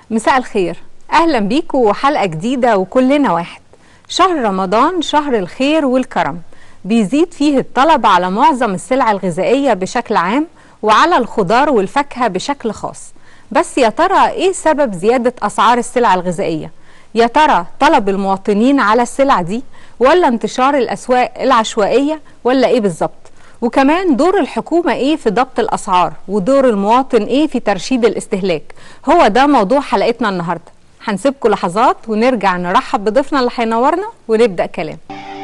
مساء الخير اهلا بيكم وحلقه جديده وكلنا واحد شهر رمضان شهر الخير والكرم بيزيد فيه الطلب على معظم السلع الغذائيه بشكل عام وعلى الخضار والفاكهه بشكل خاص بس يا ترى ايه سبب زياده اسعار السلع الغذائيه يا ترى طلب المواطنين على السلع دي ولا انتشار الاسواق العشوائيه ولا ايه بالظبط وكمان دور الحكومة ايه في ضبط الاسعار ودور المواطن ايه في ترشيد الاستهلاك هو ده موضوع حلقتنا النهاردة هنسيبكم لحظات ونرجع نرحب بضيفنا اللي هينورنا ونبدأ كلام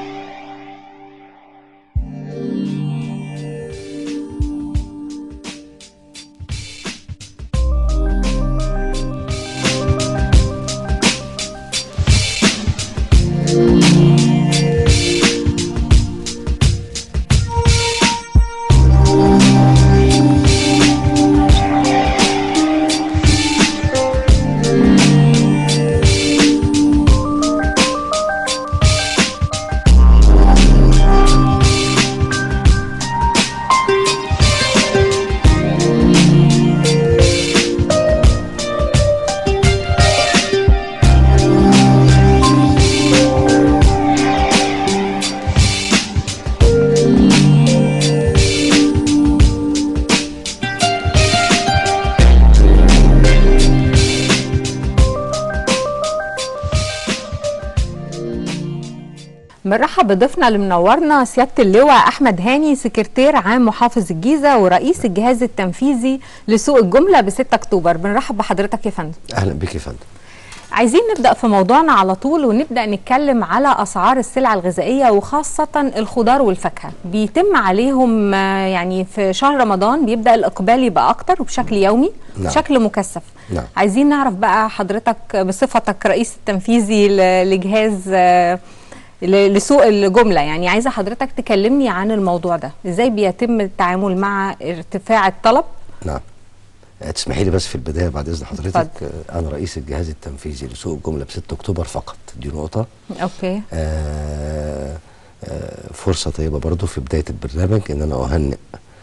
بنرحب بضيفنا اللي منورنا سياده اللواء احمد هاني سكرتير عام محافظ الجيزه ورئيس الجهاز التنفيذي لسوق الجمله ب 6 اكتوبر بنرحب بحضرتك يا فندم اهلا بك يا فندم عايزين نبدا في موضوعنا على طول ونبدا نتكلم على اسعار السلع الغذائيه وخاصه الخضار والفاكهه بيتم عليهم آه، يعني في شهر رمضان بيبدا الاقبال يبقى اكتر وبشكل يومي نعم. بشكل مكثف نعم. عايزين نعرف بقى حضرتك بصفتك رئيس التنفيذي ل- لجهاز آه، ل- لسوق الجمله يعني عايزه حضرتك تكلمني عن الموضوع ده ازاي بيتم التعامل مع ارتفاع الطلب نعم آه، تسمحي لي بس في البدايه بعد اذن حضرتك اتفضل. آه، انا رئيس الجهاز التنفيذي لسوق الجمله ب 6 اكتوبر فقط دي نقطه اوكي آه آه فرصه طيبه برضو في بدايه البرنامج ان انا اهنئ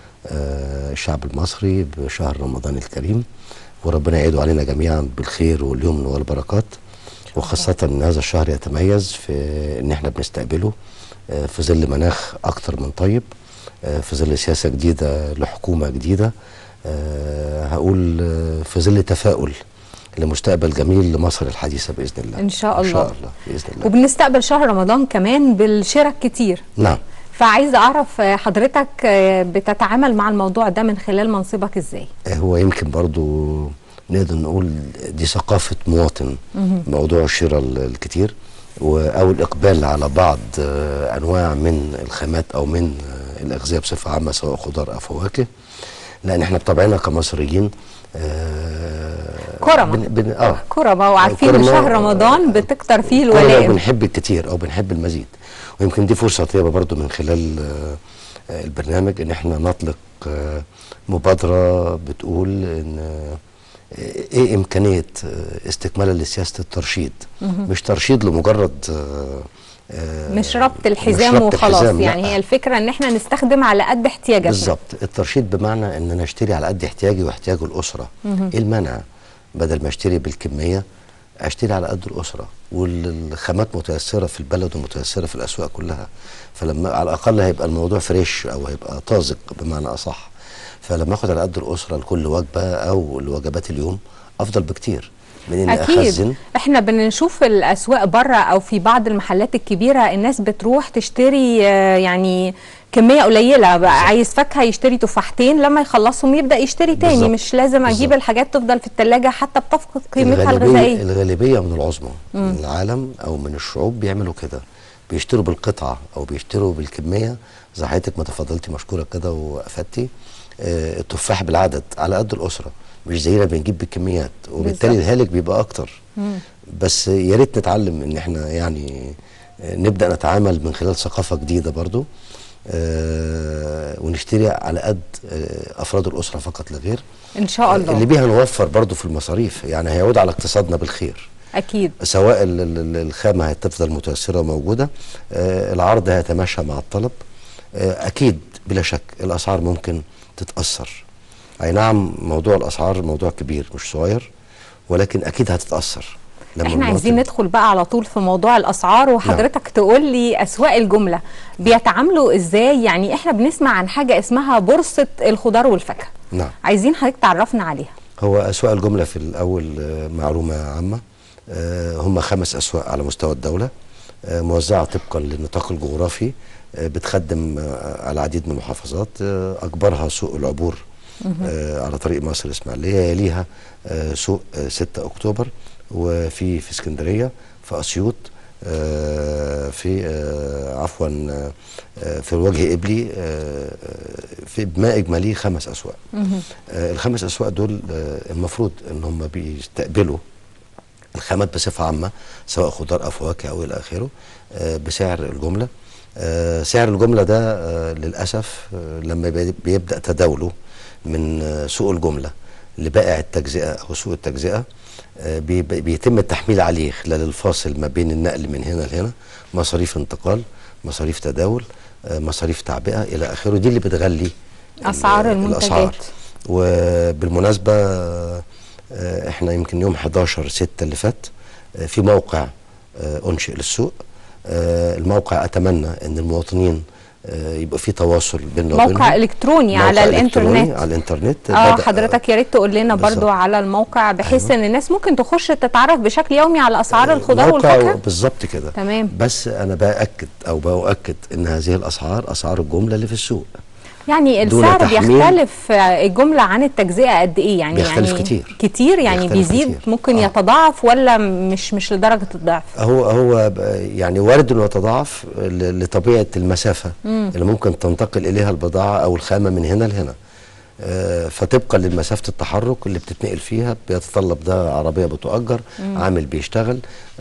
آه الشعب المصري بشهر رمضان الكريم وربنا يعيده علينا جميعا بالخير واليمن والبركات وخاصة ان هذا الشهر يتميز في ان احنا بنستقبله آه، في ظل مناخ اكتر من طيب آه، في ظل سياسة جديدة لحكومة جديدة آه، هقول آه، في ظل تفاؤل لمستقبل جميل لمصر الحديثة بإذن الله إن شاء إن الله. شاء الله بإذن الله وبنستقبل شهر رمضان كمان بالشراء كتير نعم فعايزه اعرف آه، حضرتك آه، بتتعامل مع الموضوع ده من خلال منصبك ازاي هو يمكن برضو نقدر نقول دي ثقافة مواطن موضوع الشراء ال- الكتير و- أو الإقبال على بعض آه، أنواع من الخامات أو من آه، الأغذية بصفة عامة سواء خضار أو فواكه لأن إحنا بطبعنا كمصريين آه، كرمة. بن بن آه كرمة وعارفين ان كرمة، شهر رمضان بتكتر فيه كلنا الولائم بنحب الكتير او بنحب المزيد ويمكن دي فرصه طيبه برضو من خلال آه، آه، البرنامج ان احنا نطلق آه، مبادره بتقول ان آه، ايه امكانيه آه، استكمالا لسياسه الترشيد مش ترشيد لمجرد آه، آه، مش ربط مش الحزام ربط وخلاص الحزام، يعني لأ. هي الفكره ان احنا نستخدم على قد احتياجاتنا بالظبط الترشيد بمعنى ان انا اشتري على قد احتياجي واحتياج الاسره ايه المانع بدل ما اشتري بالكميه اشتري على قد الاسره والخامات متيسره في البلد ومتيسره في الاسواق كلها فلما على الاقل هيبقى الموضوع فريش او هيبقى طازج بمعنى اصح فلما اخد على قد الاسره لكل وجبه او لوجبات اليوم افضل بكتير من اني اكيد اخزن احنا بنشوف الاسواق بره او في بعض المحلات الكبيره الناس بتروح تشتري آه، يعني كميه قليله بقى عايز فاكهه يشتري تفاحتين لما يخلصهم يبدا يشتري تاني بالظبط. مش لازم اجيب بالظبط. الحاجات تفضل في الثلاجه حتى بتفقد قيمتها الغالبية, الغذائيه الغالبية من العظمى من العالم أو من الشعوب بيعملوا كده بيشتروا بالقطعة أو بيشتروا بالكمية زي حضرتك ما تفضلتي مشكورة كده وأفدتي آه التفاح بالعدد على قد الأسرة مش زينا بنجيب بالكميات وبالتالي بالظبط. الهالك بيبقى أكتر بس يا ريت نتعلم إن إحنا يعني آه، نبدأ نتعامل من خلال ثقافة جديدة برضو آه ونشتري على قد آه أفراد الأسرة فقط لا غير ان شاء الله اللي بيها نوفر برضو في المصاريف يعني هيعود على اقتصادنا بالخير اكيد سواء ال- ال- ال- الخامة هتفضل متيسرة وموجودة آه العرض هيتماشى مع الطلب آه أكيد بلا شك الأسعار ممكن تتأثر أي نعم موضوع الأسعار موضوع كبير مش صغير ولكن اكيد هتتاثر لما احنا عايزين المواطن- ندخل بقى على طول في موضوع الاسعار وحضرتك تقول لي اسواق الجمله بيتعاملوا ازاي يعني احنا بنسمع عن حاجه اسمها بورصه الخضار والفاكهه نعم عايزين حضرتك تعرفنا عليها هو اسواق الجمله في الاول آه، معلومه عامه آه، هم خمس اسواق على مستوى الدوله آه، موزعه طبقا للنطاق الجغرافي آه، بتخدم آه، العديد من المحافظات آه، اكبرها سوق العبور آه، على طريق مصر الاسماعيليه يليها آه، سوق آه، 6 اكتوبر وفي في اسكندريه في اسيوط آه، في آه، عفوا آه، آه، في وجه قبلي آه، آه، في بما اجمالي خمس اسواق آه، الخمس اسواق دول آه، المفروض ان هم بيستقبلوا الخامات بصفه عامه سواء خضار او فواكه او الى اخره آه، بسعر الجمله آه، سعر الجمله ده آه، للاسف آه، لما بي- بيبدا تداوله من آه، سوق الجمله لبائع التجزئه او سوق التجزئه آه، بي- بيتم التحميل عليه خلال الفاصل ما بين النقل من هنا لهنا مصاريف انتقال مصاريف تداول آه، مصاريف تعبئه الى اخره دي اللي بتغلي ال- أسعار المنتجات. الأسعار. وبالمناسبة آه، احنا يمكن يوم 11 6 اللي فات آه، في موقع آه، أنشئ للسوق آه، الموقع أتمنى أن المواطنين آه، يبقى في تواصل بيننا وبينهم موقع الكتروني موقع على إلكتروني الانترنت على الانترنت اه بدأ- حضرتك يا ريت تقول لنا برضو بالظبط. على الموقع بحيث ان الناس ممكن تخش تتعرف بشكل يومي على اسعار الخضار موقع والفاكهه بالظبط كده تمام. بس أنا بأكد أو بأؤكد أن هذه الأسعار أسعار الجملة اللي في السوق يعني دون السعر تحميل. بيختلف آه، الجمله عن التجزئه قد ايه يعني بيختلف يعني كتير. كتير يعني بيختلف بيزيد كتير. ممكن آه. يتضاعف ولا مش مش لدرجه الضعف هو هو ب- يعني وارد انه يتضاعف ل- لطبيعه المسافه اللي ممكن تنتقل اليها البضاعه او الخامه من هنا لهنا آه، فطبقا لمسافه التحرك اللي بتتنقل فيها بيتطلب ده عربيه بتؤجر عامل بيشتغل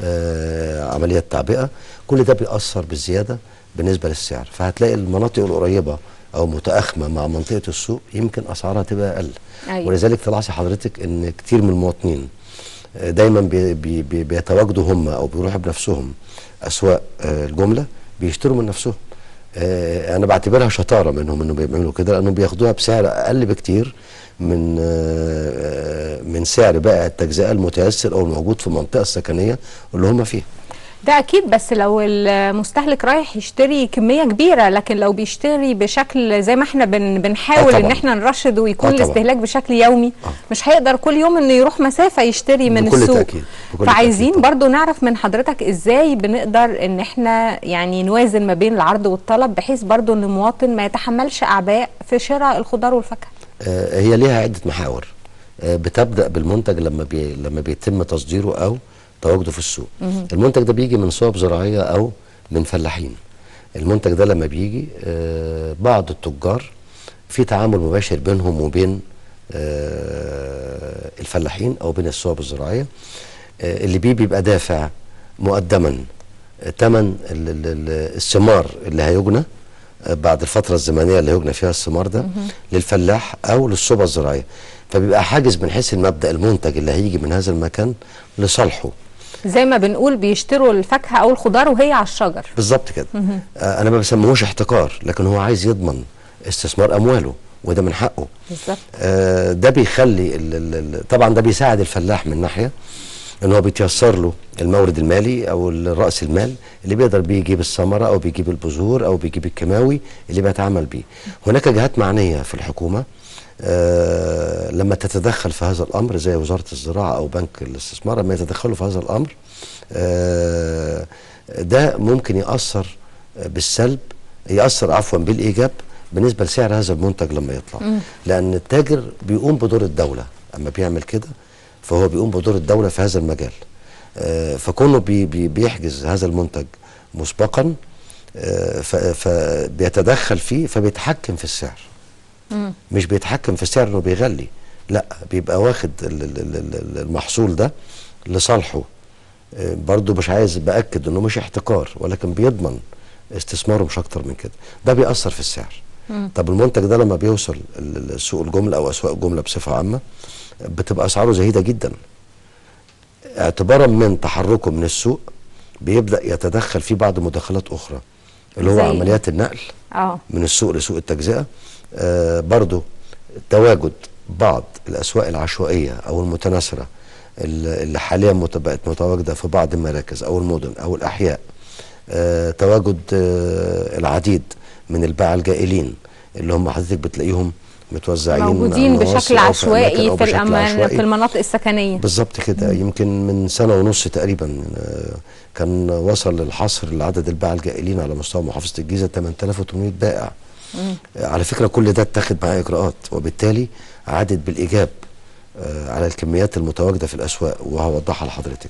آه، عمليه تعبئه كل ده بيأثر بالزياده بالنسبه للسعر فهتلاقي المناطق القريبه او متاخمه مع منطقه السوق يمكن اسعارها تبقى اقل أيوة. ولذلك تلاحظي حضرتك ان كتير من المواطنين دايما بي بي بي بيتواجدوا هم او بيروحوا بنفسهم اسواق آه، الجمله بيشتروا من نفسهم آه، انا بعتبرها شطاره منهم انهم بيعملوا كده لانهم بياخدوها بسعر اقل بكتير من آه، آه، من سعر بائع التجزئه المتيسر او الموجود في المنطقه السكنيه اللي هم فيها ده اكيد بس لو المستهلك رايح يشتري كميه كبيره لكن لو بيشتري بشكل زي ما احنا بن بنحاول آه ان طبعاً. احنا نرشد ويكون آه طبعاً. الاستهلاك بشكل يومي آه. مش هيقدر كل يوم انه يروح مسافه يشتري من بكل السوق تأكيد. بكل فعايزين تأكيد طبعاً. برضو نعرف من حضرتك ازاي بنقدر ان احنا يعني نوازن ما بين العرض والطلب بحيث برضو ان المواطن ما يتحملش اعباء في شراء الخضار والفاكهه آه، هي ليها عده محاور آه، بتبدا بالمنتج لما بي لما بيتم تصديره او تواجده في السوق المنتج ده بيجي من صوب زراعيه او من فلاحين المنتج ده لما بيجي آه، بعض التجار في تعامل مباشر بينهم وبين آه، الفلاحين او بين الصوب الزراعيه آه، اللي بيه بيبقى دافع مقدما ثمن الثمار اللي هيجنى آه، بعد الفترة الزمنية اللي هيجنى فيها الثمار ده للفلاح أو للصوبة الزراعية فبيبقى حاجز من حيث المبدأ المنتج اللي هيجي من هذا المكان لصالحه زي ما بنقول بيشتروا الفاكهه او الخضار وهي على الشجر بالظبط كده آه أنا ما بسميهوش احتكار لكن هو عايز يضمن استثمار أمواله وده من حقه بالظبط آه، ده بيخلي ال- ال- ال- طبعا ده بيساعد الفلاح من ناحيه ان هو بيتيسر له المورد المالي او ال- راس المال اللي بيقدر بيه يجيب الثمره او بيجيب البذور او بيجيب الكيماوي اللي بيتعامل بيه هناك جهات معنيه في الحكومه آه لما تتدخل في هذا الامر زي وزاره الزراعه او بنك الاستثمار لما يتدخلوا في هذا الامر آه ده ممكن ياثر بالسلب ياثر عفوا بالايجاب بالنسبه لسعر هذا المنتج لما يطلع لان التاجر بيقوم بدور الدوله اما بيعمل كده فهو بيقوم بدور الدوله في هذا المجال آه، فكونه بي بي بيحجز هذا المنتج مسبقا آه، ف- فبيتدخل فيه فبيتحكم في السعر مش بيتحكم في السعر انه بيغلي لا بيبقى واخد ال- ال- ال- ال- المحصول ده لصالحه آه، برضو مش عايز باكد انه مش احتكار ولكن بيضمن استثماره مش اكتر من كده ده بيأثر في السعر طب المنتج ده لما بيوصل ال- ال- سوق الجمله او اسواق الجمله بصفه عامه بتبقى اسعاره زهيده جدا اعتبارا من تحركه من السوق بيبدا يتدخل في بعض مداخلات اخرى اللي هو زي؟ عمليات النقل اه من السوق لسوق التجزئه آه برضو تواجد بعض الاسواق العشوائيه او المتناثره ال- اللي حاليا مت- بقت متواجده في بعض المراكز او المدن او الاحياء آه، تواجد آه، العديد من الباعة الجائلين اللي هم حضرتك بتلاقيهم متوزعين موجودين على بشكل مناصب أو في أماكن عشوائي أو في بشكل الأمان عشوائي. في المناطق السكنيه بالظبط كده يمكن من سنة ونص تقريبا آه، كان وصل للحصر لعدد الباعة الجائلين على مستوى محافظة الجيزة 8800 بائع آه، على فكرة كل ده اتخذ معاه إجراءات وبالتالي عادت بالإيجاب آه، على الكميات المتواجدة في الأسواق وهوضحها لحضرتك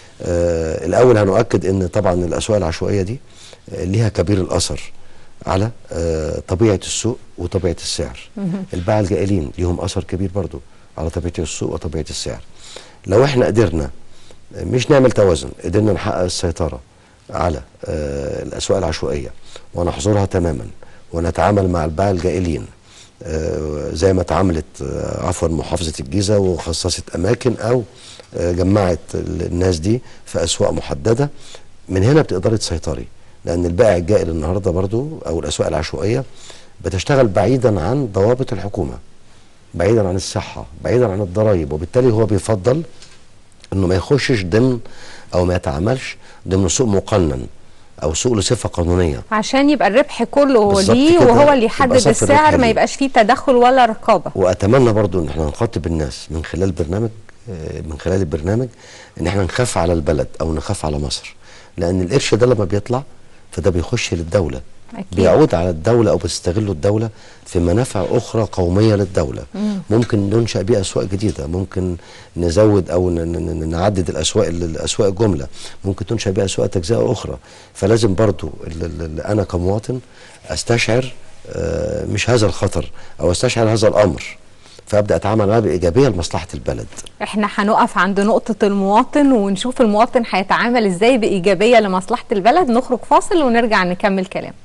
آه، الأول هنؤكد أن طبعا الأسواق العشوائية دي آه، ليها كبير الأثر على آه، طبيعة السوق وطبيعة السعر الباعة الجائلين ليهم أثر كبير برضو على طبيعة السوق وطبيعة السعر لو احنا قدرنا آه، مش نعمل توازن قدرنا نحقق السيطرة على آه، الأسواق العشوائية ونحظرها تماما ونتعامل مع الباعة الجائلين آه، زي ما تعاملت آه، عفوا محافظة الجيزة وخصصت أماكن أو آه، جمعت الناس دي في أسواق محددة من هنا بتقدري تسيطري لأن البائع الجائل النهاردة برضو أو الأسواق العشوائية بتشتغل بعيدا عن ضوابط الحكومة بعيدا عن الصحة بعيدا عن الضرائب وبالتالي هو بيفضل انه ما يخشش ضمن او ما يتعاملش ضمن سوق مقنن او سوق لصفه قانونيه عشان يبقى الربح كله بالظبط ليه كده. وهو اللي يبقى يحدد صف الربح السعر ما ليه. يبقاش فيه تدخل ولا رقابه واتمنى برضو ان احنا نخاطب الناس من خلال برنامج آه، من خلال البرنامج ان احنا نخاف على البلد او نخاف على مصر لان القرش ده لما بيطلع فده بيخش للدوله أكيد. بيعود على الدوله او بتستغله الدوله في منافع اخرى قوميه للدوله ممكن ننشا بيه اسواق جديده ممكن نزود او ن- ن- ن- نعدد الاسواق الاسواق جمله ممكن تنشا بيه اسواق تجزئه اخرى فلازم برضو ال- ال- ال- انا كمواطن استشعر آه، مش هذا الخطر او استشعر هذا الامر فابدا اتعامل معاه بايجابيه لمصلحه البلد احنا هنقف عند نقطة المواطن ونشوف المواطن هيتعامل ازاي بإيجابية لمصلحة البلد نخرج فاصل ونرجع نكمل كلام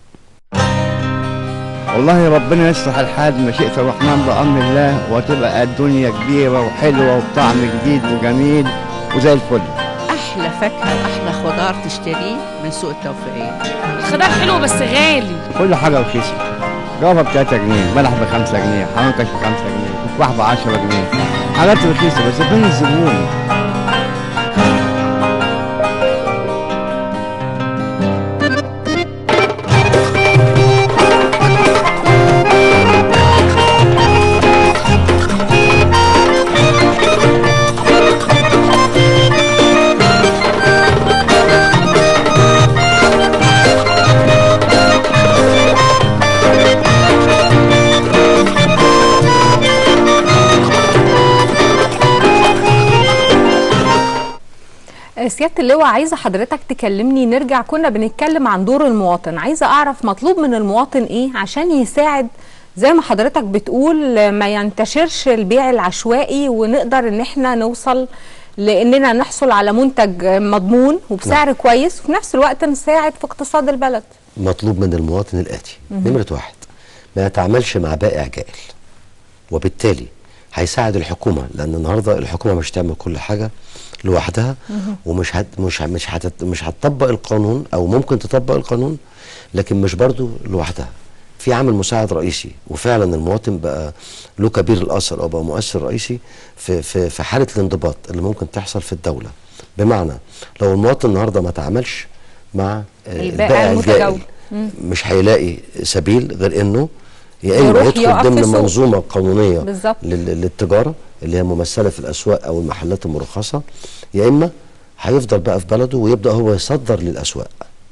والله ربنا يصلح الحال مشيئة الرحمن بأمر الله وتبقى الدنيا كبيرة وحلوة وبطعم جديد وجميل وزي الفل احلى فاكهه واحلى خضار تشتريه من سوق التوفيقيه الخضار حلو بس غالي كل حاجة رخيصة جوافة ب 3 جنيه بلح ب 5 جنيه حرنكش ب 5 جنيه تفاح ب 10 جنيه حاجات رخيصة بس فين الزبون آه، سيادة اللواء عايزة حضرتك تكلمني نرجع كنا بنتكلم عن دور المواطن عايزة أعرف مطلوب من المواطن إيه عشان يساعد زي ما حضرتك بتقول آه، ما ينتشرش البيع العشوائي ونقدر إن احنا نوصل لأننا نحصل على منتج آه، مضمون وبسعر كويس وفي نفس الوقت نساعد في اقتصاد البلد مطلوب من المواطن الآتي نمرة واحد ما يتعاملش مع بائع جائل وبالتالي هيساعد الحكومة لأن النهاردة الحكومة مش تعمل كل حاجة لوحدها ومش هت مش ه- مش هت مش هتطبق القانون أو ممكن تطبق القانون لكن مش برضو لوحدها في عامل مساعد رئيسي وفعلا المواطن بقى له كبير الأثر أو بقى مؤثر رئيسي في في في حالة الانضباط اللي ممكن تحصل في الدولة بمعنى لو المواطن النهارده ما تعاملش مع آه، البائع المتجول. مش هيلاقي سبيل غير انه يا اما يروح يدخل يقف في ضمن السوق. منظومه قانونيه بالظبط. لل- للتجاره اللي هي ممثله في الاسواق او المحلات المرخصه يا اما هيفضل بقى في بلده ويبدا هو يصدر للاسواق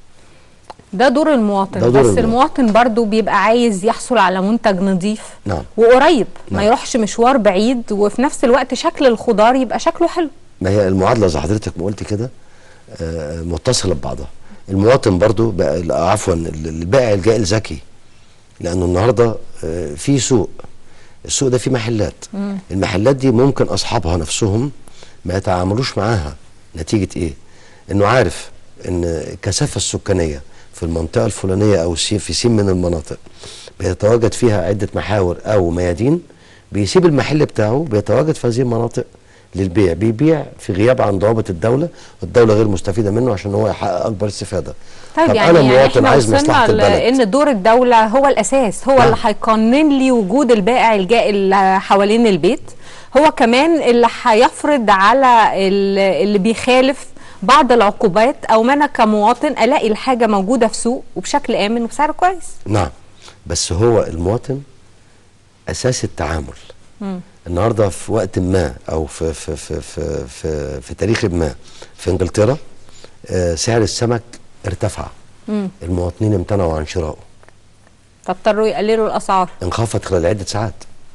ده دور المواطن ده دور بس المواطن. المواطن برضو بيبقى عايز يحصل على منتج نظيف نعم. وقريب ما نعم. يروحش مشوار بعيد وفي نفس الوقت شكل الخضار يبقى شكله حلو ما هي المعادله زي حضرتك ما قلت كده آه، متصله ببعضها المواطن برضو بقى لا، عفوا ال- البائع الجائل ذكي لانه النهارده آه، في سوق السوق ده فيه محلات المحلات دي ممكن اصحابها نفسهم ما يتعاملوش معاها نتيجه ايه انه عارف ان الكثافه السكانيه في المنطقه الفلانيه او سي- في سين من المناطق بيتواجد فيها عده محاور او ميادين بيسيب المحل بتاعه بيتواجد في هذه المناطق للبيع بيبيع في غياب عن ضوابط الدوله والدوله غير مستفيده منه عشان هو يحقق اكبر استفاده طيب طب يعني, انا يعني مواطن احنا عايز مصلحه وصلنا البلد لان دور الدوله هو الاساس هو نعم. اللي هيقنن لي وجود البائع الجائل حوالين البيت هو كمان اللي هيفرض على ال- اللي بيخالف بعض العقوبات او ما انا كمواطن الاقي الحاجه موجوده في سوق وبشكل امن وبسعر كويس نعم بس هو المواطن اساس التعامل النهارده في وقت ما او في في في في في, في تاريخ ما في انجلترا آه، سعر السمك ارتفع المواطنين امتنعوا عن شرائه فاضطروا يقللوا الاسعار انخفض خلال عده ساعات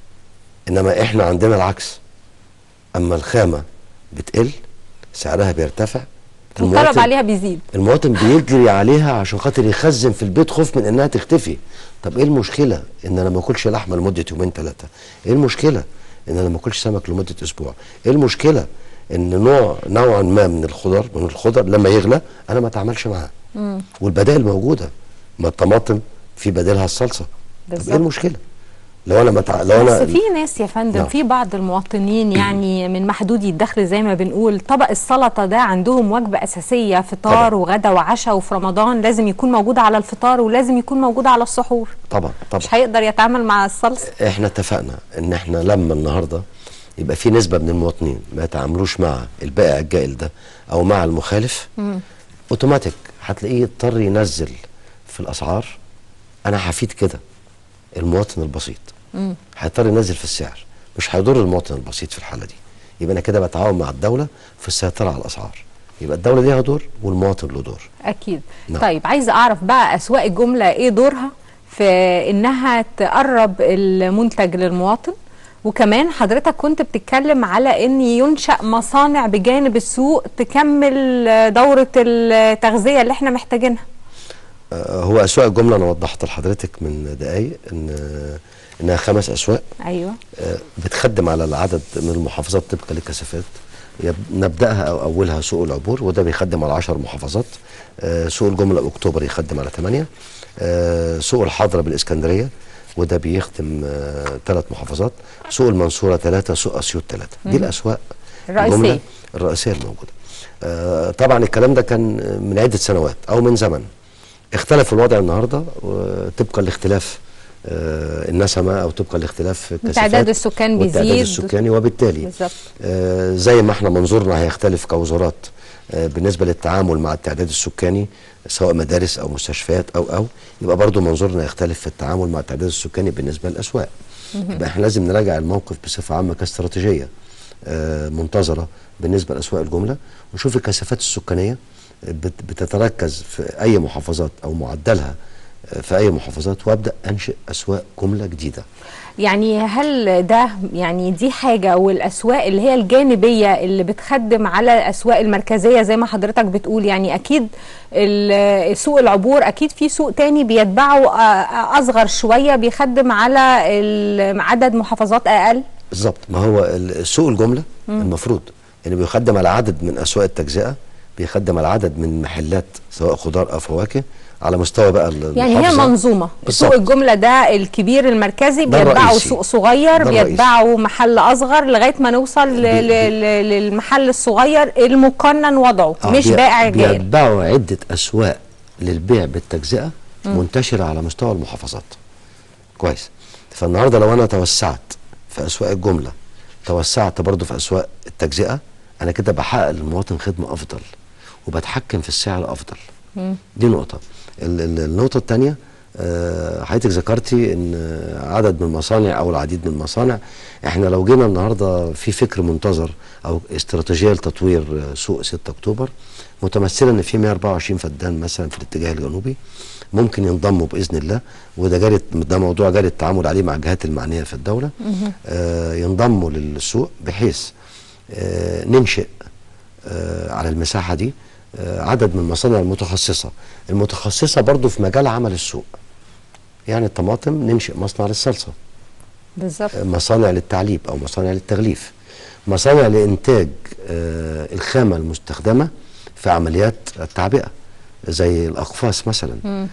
انما احنا عندنا العكس اما الخامه بتقل سعرها بيرتفع والطلب المواطن- عليها بيزيد المواطن بيجري عليها عشان خاطر يخزن في البيت خوف من انها تختفي طب ايه المشكله ان انا ما اكلش لحمه لمده يومين ثلاثه ايه المشكله ان انا ما اكلش سمك لمده اسبوع ايه المشكله ان نوع نوعا ما من الخضار من الخضر لما يغلى انا ما اتعاملش معاه والبدائل موجوده ما الطماطم في بديلها الصلصه طب بالظبط. ايه المشكله لو انا متع... لو انا بس في ناس يا فندم نعم. في بعض المواطنين يعني من محدودي الدخل زي ما بنقول طبق السلطه ده عندهم وجبه اساسيه فطار طبعا. وغدا وعشاء وفي رمضان لازم يكون موجود على الفطار ولازم يكون موجود على السحور طبعا طبعا مش هيقدر يتعامل مع الصلصه احنا اتفقنا ان احنا لما النهارده يبقى في نسبه من المواطنين ما يتعاملوش مع البائع الجائل ده او مع المخالف اوتوماتيك هتلاقيه يضطر ينزل في الاسعار انا هفيد كده المواطن البسيط هيضطر ينزل في السعر مش هيضر المواطن البسيط في الحاله دي يبقى انا كده بتعاون مع الدوله في السيطره على الاسعار يبقى الدوله ليها دور والمواطن له دور اكيد نعم. طيب عايزه اعرف بقى اسواق الجمله ايه دورها في انها تقرب المنتج للمواطن وكمان حضرتك كنت بتتكلم على ان ينشأ مصانع بجانب السوق تكمل دورة التغذية اللي احنا محتاجينها آه، هو اسواق الجمله انا وضحت لحضرتك من دقايق ان انها خمس اسواق ايوه آه، بتخدم على العدد من المحافظات طبقا للكثافات يب- نبداها او اولها سوق العبور وده بيخدم على 10 محافظات آه، سوق الجمله باكتوبر يخدم على 8 سوق الحضره بالاسكندريه وده بيخدم ثلاث محافظات سوق المنصوره ثلاثه سوق اسيوط ثلاثه دي الاسواق الرئيسية. الجملة الرئيسيه الموجوده آه، طبعا الكلام ده كان من عده سنوات او من زمن اختلف الوضع النهارده آه، طبقا لاختلاف آه، النسمه او طبقا لاختلاف الكثافات تعداد السكان والتعداد بيزيد. السكاني وبالتالي بالظبط. آه، زي ما احنا منظورنا هيختلف كوزارات آه، بالنسبه للتعامل مع التعداد السكاني سواء مدارس او مستشفيات او او يبقى برضو منظورنا يختلف في التعامل مع التعداد السكاني بالنسبه للاسواق يبقى احنا لازم نراجع الموقف بصفه عامه كاستراتيجيه آه، منتظره بالنسبه لاسواق الجمله ونشوف الكثافات السكانيه بت- بتتركز في اي محافظات او معدلها آه، في اي محافظات وابدا انشئ اسواق جمله جديده يعني هل ده يعني دي حاجة والأسواق اللي هي الجانبية اللي بتخدم على الأسواق المركزية زي ما حضرتك بتقول يعني أكيد ال- سوق العبور أكيد في سوق تاني بيتبعه آه، أصغر شوية بيخدم على ال- عدد محافظات أقل بالظبط ما هو ال- سوق الجمله المفروض يعني بيخدم على عدد من اسواق التجزئه بيخدم على عدد من محلات سواء خضار او فواكه على مستوى بقى ال- يعني هي المحافظة. منظومة بالظبط. سوق الجملة ده الكبير المركزي ده بيتبعه الرئيسي. سوق صغير ده الرئيسي. بيتبعه محل أصغر لغاية ما نوصل ل- بي- ل- ل- للمحل الصغير المقنن وضعه آه، مش بي- بائع جائل بيتبعوا عده اسواق للبيع بالتجزئه منتشره على مستوى المحافظات كويس فالنهارده لو انا توسعت في اسواق الجمله توسعت برضو في اسواق التجزئه انا كده بحقق للمواطن خدمه افضل وبتحكم في السعر افضل دي نقطه ال- ال- النقطه الثانيه حضرتك ذكرتي ان آه، عدد من المصانع او العديد من المصانع احنا لو جينا النهارده في فكر منتظر او استراتيجيه لتطوير آه، سوق 6 اكتوبر متمثله ان في 124 فدان مثلا في الاتجاه الجنوبي ممكن ينضموا باذن الله وده جاري ده موضوع جاري التعامل عليه مع الجهات المعنيه في الدوله آه ينضموا للسوق بحيث آه ننشئ آه على المساحه دي آه عدد من المصانع المتخصصه المتخصصه برضو في مجال عمل السوق يعني الطماطم ننشئ مصنع للصلصه بالظبط مصانع للتعليب او مصانع للتغليف مصانع لانتاج آه الخامه المستخدمه في عمليات التعبئه زي الاقفاص مثلا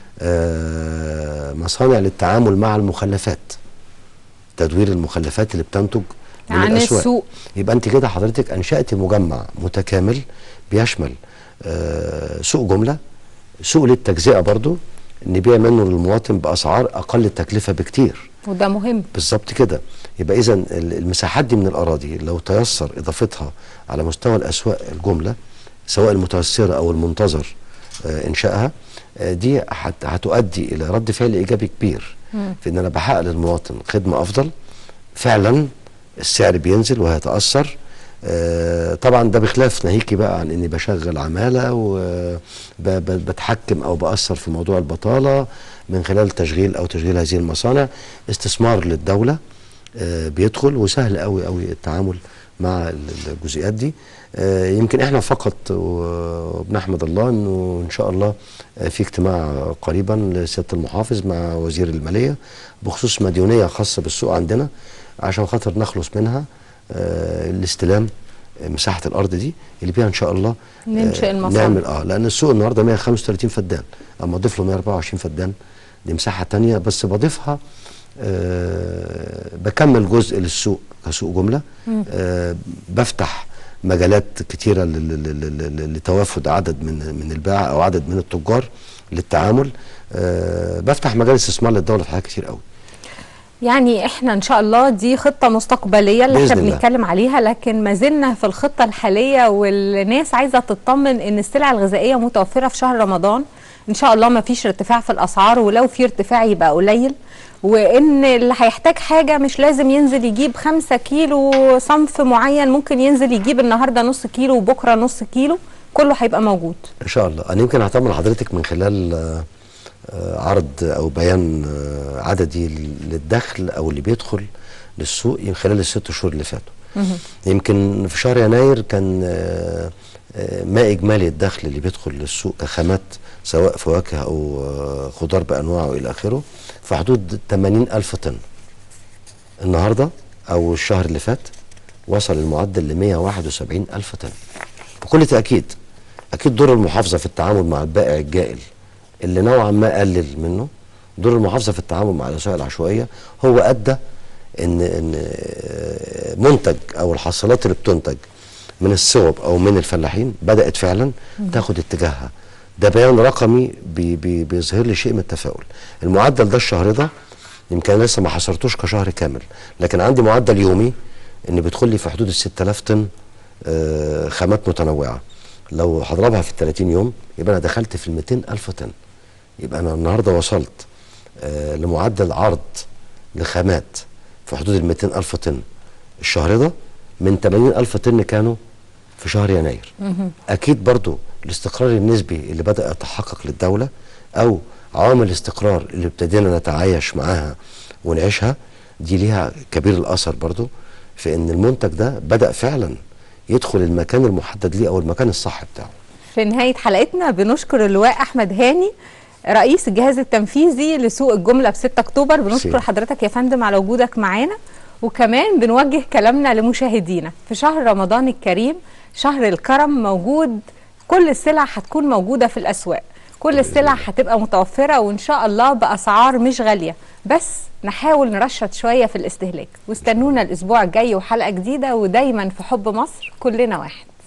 آه مصانع للتعامل مع المخلفات تدوير المخلفات اللي بتنتج من عن الاسواق السوق. يبقى انت كده حضرتك انشات مجمع متكامل بيشمل آه سوق جمله سوق للتجزئه برضو نبيع منه للمواطن باسعار اقل تكلفه بكتير وده مهم بالظبط كده يبقى اذا المساحات دي من الاراضي لو تيسر اضافتها على مستوى الاسواق الجمله سواء المتوسره او المنتظر آه، انشائها آه، دي هت- هتؤدي الى رد فعل ايجابي كبير في ان انا بحقق للمواطن خدمه افضل فعلا السعر بينزل وهيتاثر آه، طبعا ده بخلاف ناهيكي بقى عن اني بشغل عماله وبتحكم او باثر في موضوع البطاله من خلال تشغيل او تشغيل هذه المصانع استثمار للدوله آه، بيدخل وسهل قوي قوي التعامل مع ال- الجزئيات دي آه، يمكن احنا فقط وبنحمد الله انه ان شاء الله آه، في اجتماع قريبا لسياده المحافظ مع وزير الماليه بخصوص مديونيه خاصه بالسوق عندنا عشان خاطر نخلص منها آه، الاستلام آه، مساحه الارض دي اللي بيها ان شاء الله آه، ننشئ المصانع. نعمل اه لان السوق النهارده 135 فدان اما اضيف له 124 فدان دي مساحه تانية بس بضيفها آه بكمل جزء للسوق كسوق جمله آه بفتح مجالات كتيره لل- لل- لل- لل- لتوافد عدد من من الباعة او عدد من التجار للتعامل آه بفتح مجال استثمار للدوله في حاجات كتير قوي يعني احنا ان شاء الله دي خطه مستقبليه اللي احنا بإذن الله. بنتكلم عليها لكن ما زلنا في الخطه الحاليه والناس عايزه تطمن ان السلع الغذائيه متوفره في شهر رمضان ان شاء الله ما فيش ارتفاع في الاسعار ولو في ارتفاع يبقى قليل وان اللي هيحتاج حاجه مش لازم ينزل يجيب خمسة كيلو صنف معين ممكن ينزل يجيب النهارده نص كيلو وبكره نص كيلو كله هيبقى موجود ان شاء الله انا يمكن هطمن حضرتك من خلال آه، آه، عرض او بيان آه، عددي للدخل او اللي بيدخل للسوق من خلال الست شهور اللي فاتوا يمكن في شهر يناير كان آه، آه، ما اجمالي الدخل اللي بيدخل للسوق كخامات سواء فواكه او آه، خضار بانواعه الى اخره في حدود 80 الف طن النهارده او الشهر اللي فات وصل المعدل ل 171 الف طن بكل تاكيد اكيد دور المحافظه في التعامل مع البائع الجائل اللي نوعا ما قلل منه دور المحافظه في التعامل مع الاسواق العشوائيه هو ادى ان ان آه، منتج او الحاصلات اللي بتنتج من الصوب او من الفلاحين بدات فعلا تاخد اتجاهها ده بيان رقمي بي بي بيظهر لي شيء من التفاؤل المعدل ده الشهر ده يمكن أنا لسه ما حصرتوش كشهر كامل لكن عندي معدل يومي ان بيدخل لي في حدود ال 6000 طن آه، خامات متنوعه لو هضربها في ال 30 يوم يبقى انا دخلت في ال 200 الف طن يبقى انا النهارده وصلت آه، لمعدل عرض لخامات في حدود ال 200 الف طن الشهر ده من 80 الف طن كانوا في شهر يناير اكيد برضو الاستقرار النسبي اللي بدا يتحقق للدوله او عوامل الاستقرار اللي ابتدينا نتعايش معاها ونعيشها دي ليها كبير الاثر برضو في ان المنتج ده بدا فعلا يدخل المكان المحدد ليه او المكان الصح بتاعه في نهاية حلقتنا بنشكر اللواء أحمد هاني رئيس الجهاز التنفيذي لسوق الجملة في 6 أكتوبر بنشكر سي. حضرتك يا فندم على وجودك معانا وكمان بنوجه كلامنا لمشاهدينا في شهر رمضان الكريم شهر الكرم موجود كل السلع هتكون موجودة في الأسواق كل السلع هتبقى متوفرة وإن شاء الله بأسعار مش غالية بس نحاول نرشد شوية في الاستهلاك واستنونا الأسبوع الجاي وحلقة جديدة ودايما في حب مصر كلنا واحد